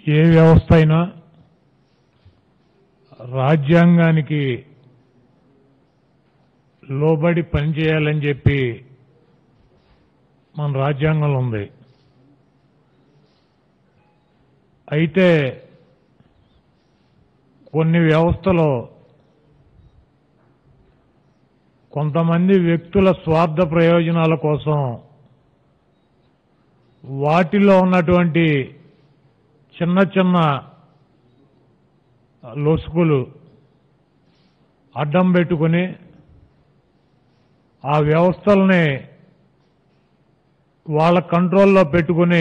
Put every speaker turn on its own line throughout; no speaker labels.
ఏ వ్యవస్థ అయినా రాజ్యాంగానికి లోబడి పనిచేయాలని చెప్పి మన రాజ్యాంగంలో ఉంది అయితే కొన్ని వ్యవస్థలో కొంతమంది వ్యక్తుల స్వార్థ ప్రయోజనాల కోసం వాటిలో ఉన్నటువంటి చిన్న చిన్న లొసుకులు అడ్డం పెట్టుకుని ఆ వ్యవస్థల్ని వాళ్ళ కంట్రోల్లో పెట్టుకుని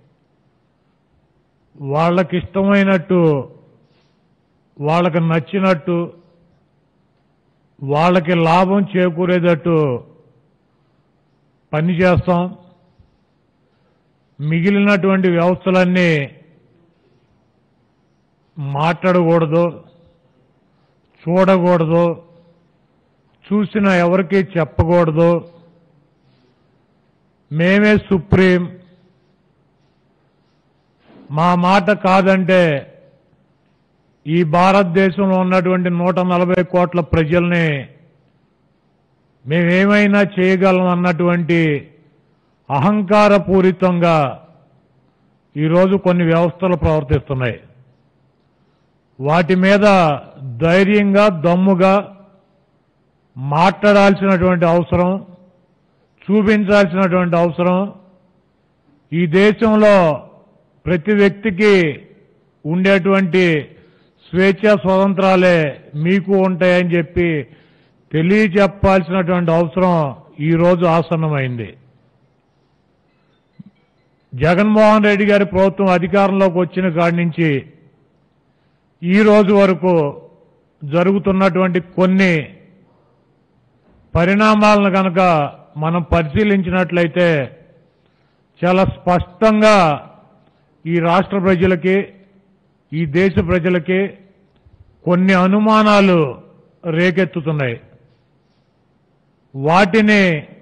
వాళ్ళకి ఇష్టమైనట్టు వాళ్ళకి నచ్చినట్టు వాళ్ళకి లాభం చేకూరేటట్టు పనిచేస్తాం మిగిలినటువంటి వ్యవస్థలన్నీ మాట్లాడకూడదు చూడకూడదు చూసిన ఎవరికి చెప్పకూడదు మేమే సుప్రీం మా మాట కాదంటే ఈ భారతదేశంలో ఉన్నటువంటి నూట నలభై కోట్ల ప్రజల్ని మేమేమైనా చేయగలం అన్నటువంటి అహంకారపూరితంగా ఈరోజు కొన్ని వ్యవస్థలు ప్రవర్తిస్తున్నాయి వాటి మీద ధైర్యంగా దమ్ముగా మాట్లాడాల్సినటువంటి అవసరం చూపించాల్సినటువంటి అవసరం ఈ దేశంలో ప్రతి వ్యక్తికి ఉండేటువంటి స్వేచ్ఛ స్వతంత్రాలే మీకు ఉంటాయని చెప్పి తెలియచెప్పాల్సినటువంటి అవసరం ఈరోజు ఆసన్నమైంది జగన్మోహన్ రెడ్డి గారి ప్రభుత్వం అధికారంలోకి వచ్చిన కాడి నుంచి ఈ రోజు వరకు జరుగుతున్నటువంటి కొన్ని పరిణామాలను కనుక మనం పరిశీలించినట్లయితే చాలా స్పష్టంగా ఈ రాష్ట్ర ప్రజలకి ఈ దేశ ప్రజలకి కొన్ని అనుమానాలు రేకెత్తుతున్నాయి వాటిని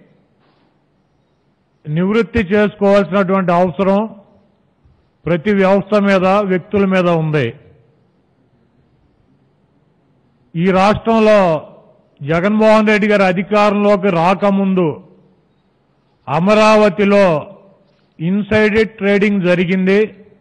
నివృత్తి చేసుకోవాల్సినటువంటి అవసరం ప్రతి వ్యవస్థ మీద వ్యక్తుల మీద ఉంది ఈ రాష్ట్రంలో జగన్మోహన్ రెడ్డి గారి అధికారంలోకి రాకముందు అమరావతిలో ఇన్సైడెడ్ ట్రేడింగ్ జరిగింది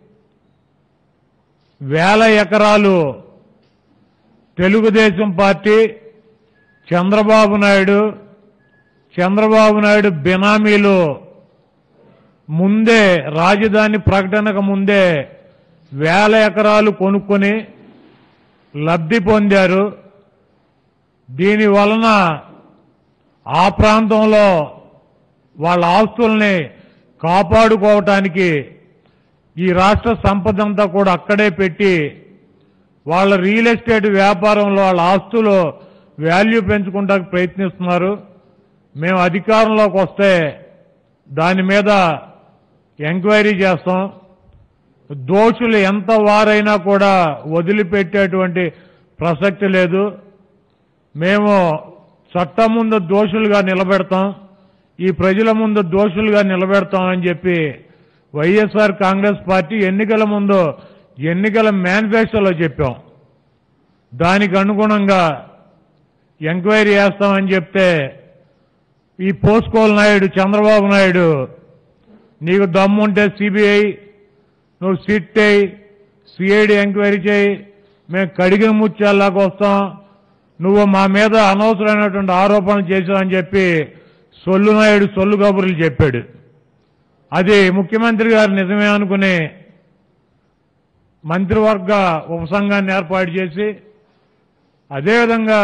వేల ఎకరాలు తెలుగుదేశం పార్టీ చంద్రబాబు నాయుడు చంద్రబాబు నాయుడు బినామీలు ముందే రాజధాని ప్రకటనకు ముందే వేల ఎకరాలు కొనుక్కొని లబ్ధి పొందారు దీని వలన ఆ ప్రాంతంలో వాళ్ళ ఆస్తుల్ని కాపాడుకోవటానికి ఈ రాష్ట్ర సంపద అంతా కూడా అక్కడే పెట్టి వాళ్ళ రియల్ ఎస్టేట్ వ్యాపారంలో వాళ్ళ ఆస్తులు వాల్యూ పెంచుకుంటానికి ప్రయత్నిస్తున్నారు మేము అధికారంలోకి వస్తే దాని మీద ఎంక్వైరీ చేస్తాం దోషులు ఎంత వారైనా కూడా వదిలిపెట్టేటువంటి ప్రసక్తి లేదు మేము చట్టం ముందు దోషులుగా నిలబెడతాం ఈ ప్రజల ముందు దోషులుగా నిలబెడతాం అని చెప్పి వైఎస్ఆర్ కాంగ్రెస్ పార్టీ ఎన్నికల ముందు ఎన్నికల మేనిఫెస్టోలో చెప్పాం దానికి అనుగుణంగా ఎంక్వైరీ చేస్తామని చెప్తే ఈ పోస్కోల్ నాయుడు చంద్రబాబు నాయుడు నీకు దమ్ముంటే సిబిఐ నువ్వు సిట్ అయ్యి సిఐడి ఎంక్వైరీ చేయి మేము కడిగిన ముత్యాల్లాగా వస్తాం నువ్వు మా మీద అనవసరమైనటువంటి ఆరోపణలు చేశావని చెప్పి సొల్లు నాయుడు సొల్లు కబుర్లు చెప్పాడు అది ముఖ్యమంత్రి గారు నిజమే అనుకుని మంత్రివర్గ ఉపసంఘాన్ని ఏర్పాటు చేసి అదేవిధంగా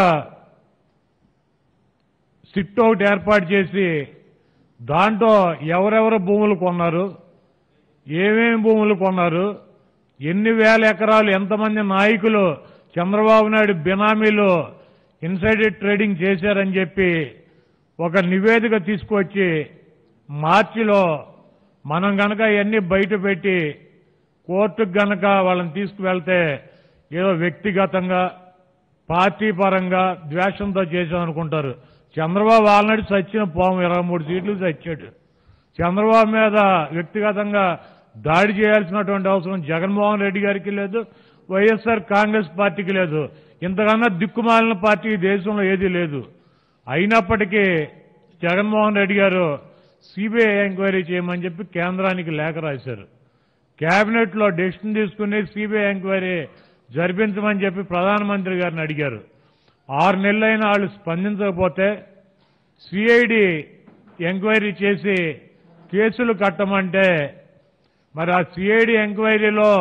సిట్ ఒకటి ఏర్పాటు చేసి దాంట్లో ఎవరెవరు భూములు కొన్నారు ఏమేమి భూములు కొన్నారు ఎన్ని వేల ఎకరాలు ఎంతమంది నాయకులు చంద్రబాబు నాయుడు బినామీలు ఇన్సైడెడ్ ట్రేడింగ్ చేశారని చెప్పి ఒక నివేదిక తీసుకొచ్చి మార్చిలో మనం గనక ఇవన్నీ బయట పెట్టి కోర్టుకు గనక వాళ్ళని తీసుకువెళ్తే ఏదో వ్యక్తిగతంగా పార్టీ పరంగా ద్వేషంతో చేశాం అనుకుంటారు చంద్రబాబు ఆల్రెడీ సచ్చిన పోము ఇరవై మూడు సీట్లు చచ్చాడు చంద్రబాబు మీద వ్యక్తిగతంగా దాడి చేయాల్సినటువంటి అవసరం జగన్మోహన్ రెడ్డి గారికి లేదు వైఎస్ఆర్ కాంగ్రెస్ పార్టీకి లేదు ఇంతకన్నా దిక్కుమాలిన పార్టీ ఈ దేశంలో ఏదీ లేదు అయినప్పటికీ జగన్మోహన్ రెడ్డి గారు సిబిఐ ఎంక్వైరీ చేయమని చెప్పి కేంద్రానికి లేఖ రాశారు కేబినెట్ లో డెసిషన్ తీసుకుని సిబిఐ ఎంక్వైరీ జరిపించమని చెప్పి ప్రధానమంత్రి గారిని అడిగారు ఆరు నెలలైన వాళ్ళు స్పందించకపోతే సిఐడి ఎంక్వైరీ చేసి కేసులు కట్టమంటే మరి ఆ సిఐడి ఎంక్వైరీలో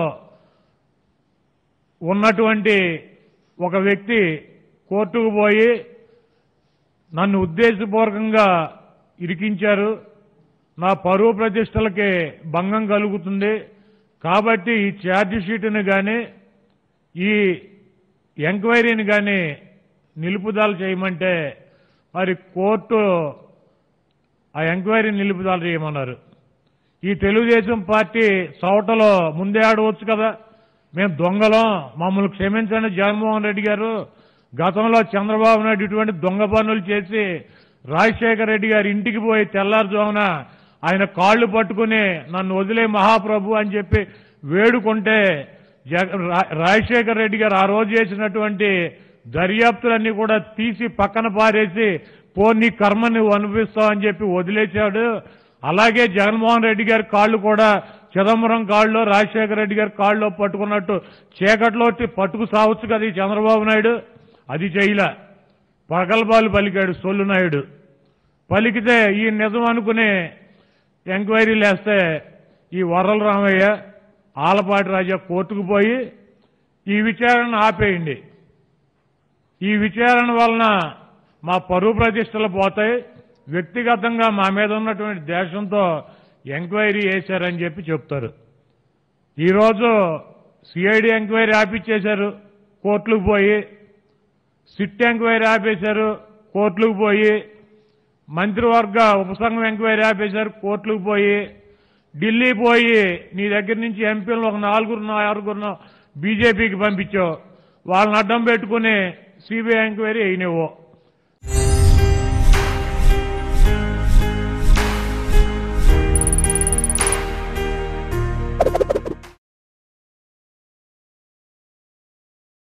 ఉన్నటువంటి ఒక వ్యక్తి కోర్టుకు పోయి నన్ను ఉద్దేశపూర్వకంగా ఇరికించారు నా పరువు ప్రతిష్టలకి భంగం కలుగుతుంది కాబట్టి ఈ ఛార్జ్ షీట్ని కానీ ఈ ఎంక్వైరీని కానీ నిలుపుదల చేయమంటే మరి కోర్టు ఆ ఎంక్వైరీ నిలుపుదల చేయమన్నారు ఈ తెలుగుదేశం పార్టీ సౌటలో ముందే ఆడవచ్చు కదా మేము దొంగలం మమ్మల్ని క్షమించండి జగన్మోహన్ రెడ్డి గారు గతంలో చంద్రబాబు నాయుడు ఇటువంటి దొంగ పనులు చేసి రాజశేఖర రెడ్డి గారి ఇంటికి పోయి తెల్లారుజామున ఆయన కాళ్ళు పట్టుకుని నన్ను వదిలే మహాప్రభు అని చెప్పి వేడుకుంటే జగ రా- రాజశేఖర రెడ్డి గారు ఆ రోజు చేసినటువంటి దర్యాప్తులన్నీ కూడా తీసి పక్కన పారేసి పో నీ కర్మ నువ్వు అనిపిస్తావు అని చెప్పి వదిలేశాడు అలాగే జగన్మోహన్ రెడ్డి గారి కాళ్ళు కూడా చిదంబరం కాళ్ళు రాజశేఖర రెడ్డి గారి కాళ్ళు పట్టుకున్నట్టు చీకట్లో పట్టుకు సావచ్చు కదా ఈ చంద్రబాబు నాయుడు అది చేయలే పగల్బాలు పలికాడు సొల్లు నాయుడు పలికితే ఈ నిజం అనుకుని ఎంక్వైరీలు వేస్తే ఈ వరల రామయ్య ఆలపాటి రాజా కోర్టుకు పోయి ఈ విచారణ ఆపేయండి ఈ విచారణ వలన మా పరువు ప్రతిష్టలు పోతాయి వ్యక్తిగతంగా మా మీద ఉన్నటువంటి దేశంతో ఎంక్వైరీ చేశారని చెప్పి చెప్తారు ఈరోజు సిఐడి ఎంక్వైరీ ఆపిచ్చేశారు కోర్టులకు పోయి సిట్ ఎంక్వైరీ ఆపేశారు కోర్టులకు పోయి మంత్రివర్గ ఉపసంఘం ఎంక్వైరీ ఆపేశారు కోర్టులకు పోయి ఢిల్లీ పోయి నీ దగ్గర నుంచి ఎంపీలను ఒక నాలుగురు ఆరుగురు బీజేపీకి పంపించావు వాళ్ళని అడ్డం పెట్టుకుని సిబిఐ ఎంక్వైరీ అయినవో